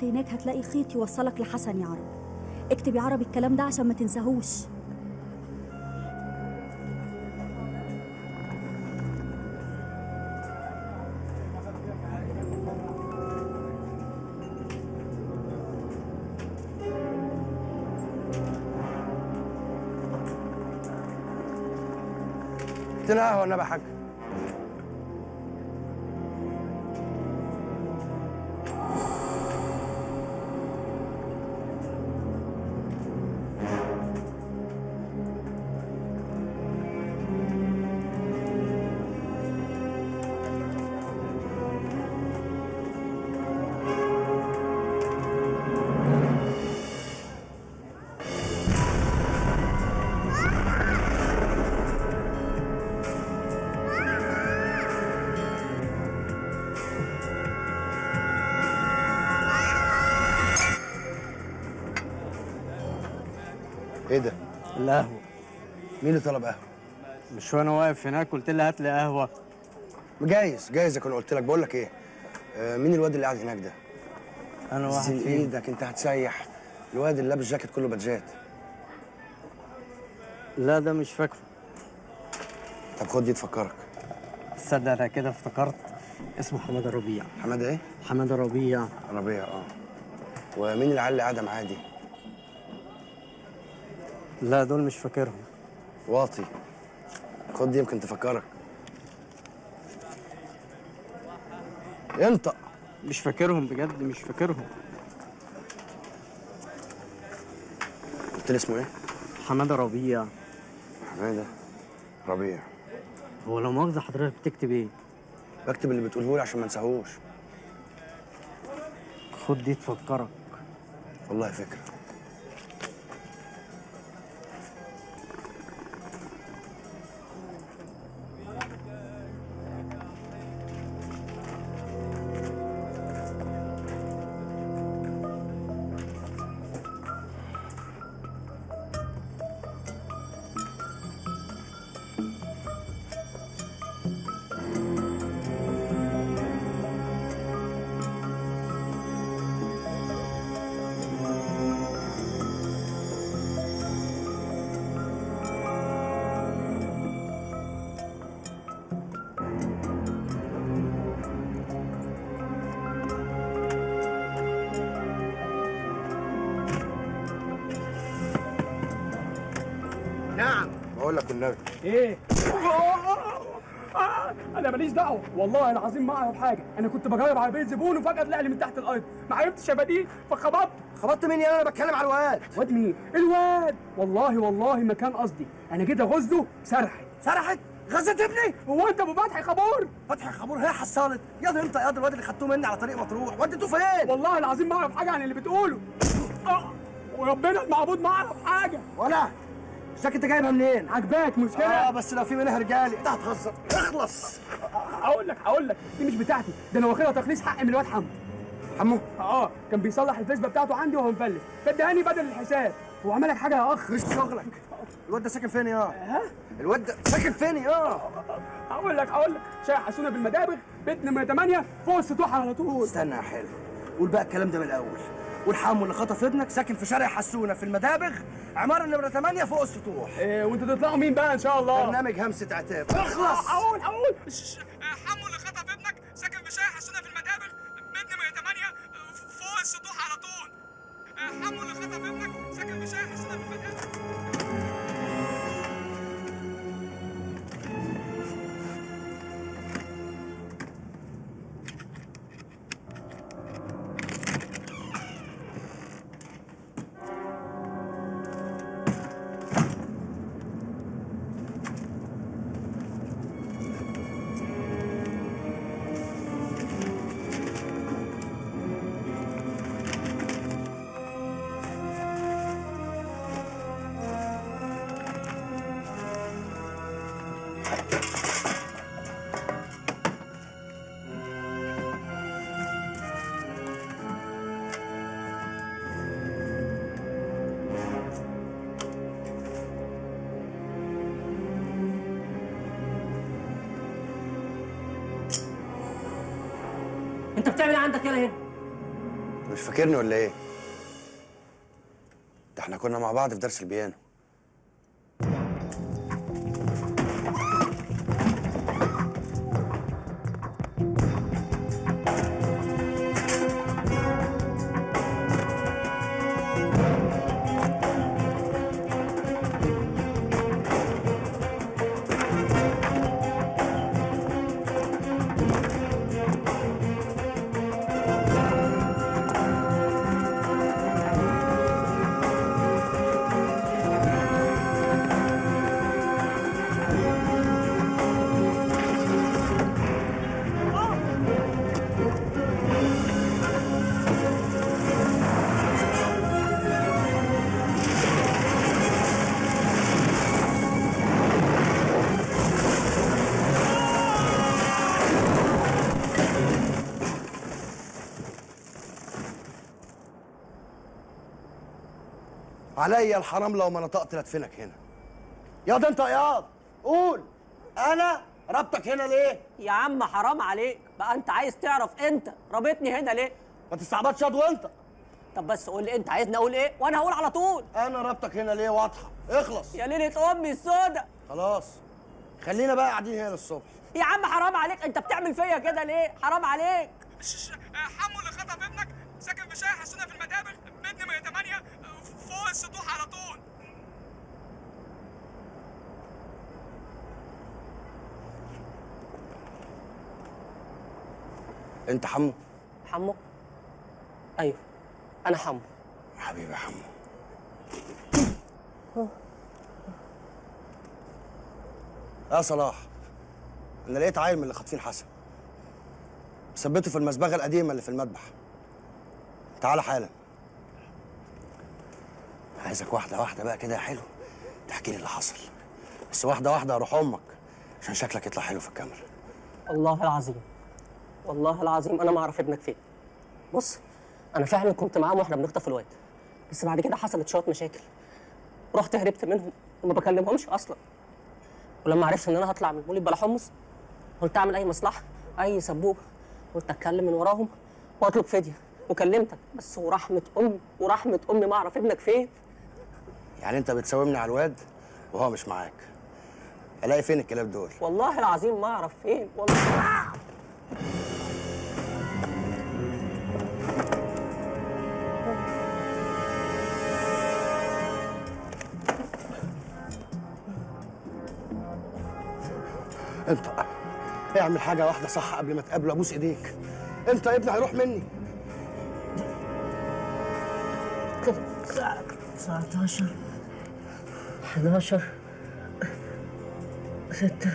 تحت هناك هتلاقي خيط يوصلك لحسن يا عرب اكتب يا عربي الكلام ده عشان ما تنساهوش قلت لها قهوه النبي يا حاج ايه ده؟ القهوة مين اللي طلب قهوه؟ مش وانا واقف هناك قلت لي هات لي قهوة جايز جايز اكون قلت لك بقول لك ايه؟ آه مين الواد اللي قاعد هناك ده؟ انا واحد زين فيهم ايدك انت هتسيح الواد اللي لابس جاكيت كله بادجات لا ده مش فاكره طب خد دي تفكرك تصدق انا كده افتكرت اسمه حماده ربيع حماده ايه؟ حماده ربيع ربيع اه ومين العيال اللي قاعده معاه دي؟ لا دول مش فاكرهم واطي خد دي يمكن تفكرك انطق مش فاكرهم بجد مش فاكرهم قلت لي اسمه ايه؟ حماده ربيع حماده ربيع هو لو مؤاخذة حضرتك بتكتب ايه؟ بكتب اللي بتقوله لي عشان ما انساهوش خد دي تفكرك والله فكره نعم بقول لك والنبي ايه آه، انا ماليش دعوه والله العظيم ما اعرف حاجه انا كنت بجرب عربيه زبون وفجاه طلع لي من تحت الارض ما عرفتش ابديه فخبطت خبطت مين يا انا بتكلم على الواد واد مين الواد والله والله ما كان قصدي انا جيت اغزه سرحت سرحت غزت ابني هو انت ابو فتحي خبور فتحي خبور هي حصلت يا ده انت يا ده الواد اللي خدتوه مني على طريق مطروح وديتوه فين والله العظيم ما اعرف حاجه عن اللي بتقوله آه، وربنا المعبود ما اعرف حاجه ولا الشاك انت جايبها منين عجباك مش اه كده بس لو في منها رجالي انت هتهزر اخلص هقول لك هقول لك دي مش بتاعتي ده انا واخدها تخليص حق من الواد حمو حمو اه كان بيصلح الفيسبا بتاعته عندي وهو مفلس فادهاني بدل الحساب هو عمل لك حاجه يا اخ مش شغلك الواد ده ساكن فين يا الواد ده ساكن فين يا هقول لك هقول لك شارع حسونه بالمدابغ بيت نمره 8 فوق السطوح على طول استنى يا حلو قول بقى الكلام ده من الاول والحمو اللي خطف ابنك ساكن في شارع حسونه في المدابغ عماره نمره 8 فوق السطوح إيه وانتوا تطلعوا مين بقى ان شاء الله برنامج همسه عتاب آه، اخلص هقول هقول ش- ش- آه، حمو اللي خطف ابنك ساكن في شارع حسونه في المدابغ بيت نمره 8 آه، ف- فوق السطوح على طول آه، حمو اللي خطف ابنك ساكن في شارع حسونه في المدابغ انت بتعمل ايه عندك يالا هنا مش فاكرني ولا ايه ده احنا كنا مع بعض في درس البيانو عليا الحرام لو ما نطقت لدفنك هنا ياض انت ياض قول انا ربطك هنا ليه يا عم حرام عليك بقى انت عايز تعرف انت رابطني هنا ليه ما تستعبطش ياض وانت طب بس قول لي انت عايزني اقول ايه وانا هقول على طول انا ربطك هنا ليه واضحه اخلص يا ليله امي السودا خلاص خلينا بقى قاعدين هنا للصبح يا عم حرام عليك انت بتعمل فيا كده ليه حرام عليك ش- ش- حمو اللي خطف ابنك ساكن في شارع حسونه في المدابغ بيت نمرة 8 فوق السطوح على طول انت حمو حمو ايوه انا حمو حبيبي يا حمو يا صلاح انا لقيت عيل من اللي خاطفين حسن ثبته في المسبغه القديمه اللي في المذبح تعال حالا عايزك واحده واحده بقى كده يا حلو تحكي لي اللي حصل بس واحده واحده اروح امك عشان شكلك يطلع حلو في الكاميرا والله العظيم والله العظيم انا ما اعرف ابنك فين بص انا فعلا كنت معاهم واحنا بنخطف الواد بس بعد كده حصلت شويه مشاكل رحت هربت منهم وما بكلمهمش اصلا ولما عرفت ان انا هطلع من المولد بلا حمص قلت اعمل اي مصلحه اي سبوبه قلت اتكلم من وراهم واطلب فديه وكلمتك بس ورحمه امي ورحمه امي ما اعرف ابنك فين يعني انت بتساومني على الواد وهو مش معاك الاقي فين الكلاب دول والله العظيم ما اعرف فين والله انت اعمل حاجه واحده صح قبل ما تقابله ابوس ايديك انت يا ابني هيروح مني 19 11 6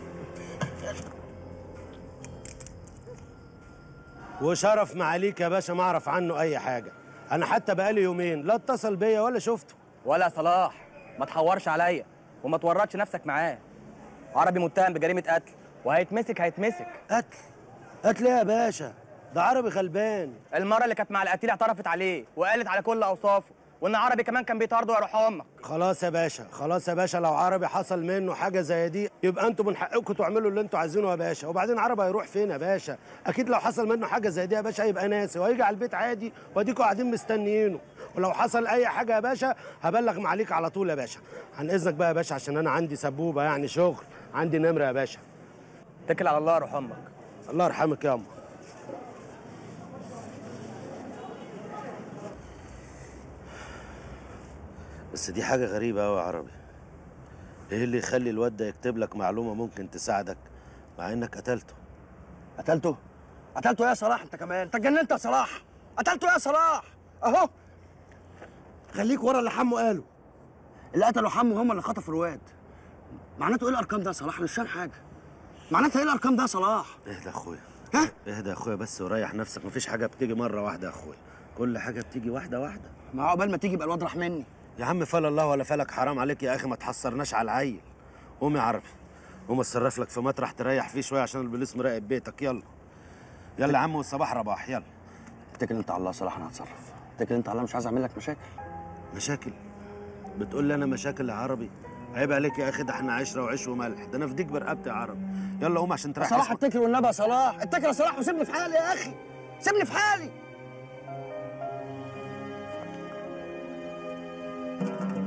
وشرف معاليك يا باشا ما اعرف عنه اي حاجه انا حتى بقالي يومين لا اتصل بيا ولا شفته ولا صلاح ما تحورش عليا وما تورطش نفسك معاه عربي متهم بجريمه قتل وهيتمسك هيتمسك قتل قتل ايه يا باشا ده عربي غلبان المره اللي كانت مع القتيل اعترفت عليه وقالت على كل اوصافه وان عربي كمان كان بيطارده ويروح امك خلاص يا باشا خلاص يا باشا لو عربي حصل منه حاجه زي دي يبقى انتوا من حقكم تعملوا اللي انتوا عايزينه يا باشا وبعدين عربي هيروح فين يا باشا اكيد لو حصل منه حاجه زي دي يا باشا هيبقى ناسي وهيجي على البيت عادي واديكوا قاعدين مستنيينه ولو حصل اي حاجه يا باشا هبلغ معاليك على طول يا باشا عن اذنك بقى يا باشا عشان انا عندي سبوبه يعني شغل عندي نمره يا باشا اتكل على الله روح امك الله يرحمك يا أمه بس دي حاجة غريبة أوي يا عربي إيه اللي يخلي الواد ده يكتب لك معلومة ممكن تساعدك مع إنك قتلته قتلته قتلته يا صلاح انت كمان انت اتجننت يا صلاح قتلته يا صلاح اهو خليك ورا اللي حمو قاله اللي قتلوا حمو هم اللي خطفوا الواد معناته ايه الارقام ده يا صلاح أنا مش فاهم حاجه معناتها ايه الارقام ده يا صلاح اهدى يا أخويا ها اهدى يا أخويا بس وريح نفسك مفيش حاجة بتيجي مرة واحدة يا أخويا كل حاجة بتيجي واحدة واحدة ما هو عقبال ما تيجي يبقى الواد راح مني يا عم فلا الله ولا فلك حرام عليك يا أخي ما تحصرناش على العيل قوم يا عربي قوم اتصرف لك في مطرح تريح فيه شوية عشان البوليس مراقب بيتك يلا يلا يا عم والصباح رباح يلا اتكل انت على الله يا صلاح انا هتصرف اتكل انت على الله مش عايز اعمل لك مشاكل مشاكل بتقول لي انا مشاكل يا عربي عيب عليك يا اخي ده احنا عشره وعيش وملح ده انا في ديك برقبتي يا عربي يلا قوم عشان يا تريح صلاح جسمك. اتكل والنبي يا صلاح اتكل يا صلاح وسيبني في حالي يا اخي سيبني في حالي ابنك